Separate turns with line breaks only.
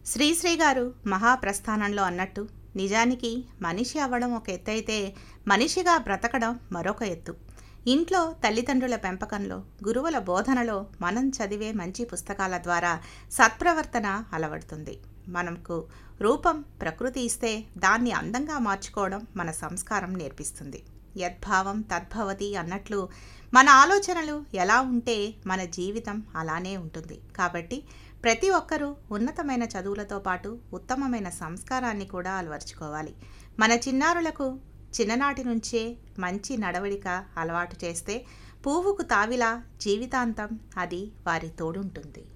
శ్రీశ్రీ గారు మహాప్రస్థానంలో అన్నట్టు నిజానికి మనిషి అవ్వడం ఒక ఎత్తు అయితే మనిషిగా బ్రతకడం మరొక ఎత్తు ఇంట్లో తల్లిదండ్రుల పెంపకంలో గురువుల బోధనలో మనం చదివే మంచి పుస్తకాల ద్వారా సత్ప్రవర్తన అలవడుతుంది మనకు రూపం ప్రకృతి ఇస్తే దాన్ని అందంగా మార్చుకోవడం మన సంస్కారం నేర్పిస్తుంది యద్భావం తద్భవతి అన్నట్లు మన ఆలోచనలు ఎలా ఉంటే మన జీవితం అలానే ఉంటుంది కాబట్టి ప్రతి ఒక్కరూ ఉన్నతమైన చదువులతో పాటు ఉత్తమమైన సంస్కారాన్ని కూడా అలవర్చుకోవాలి మన చిన్నారులకు చిన్ననాటి నుంచే మంచి నడవడిక అలవాటు చేస్తే పువ్వుకు తావిలా జీవితాంతం అది వారి తోడుంటుంది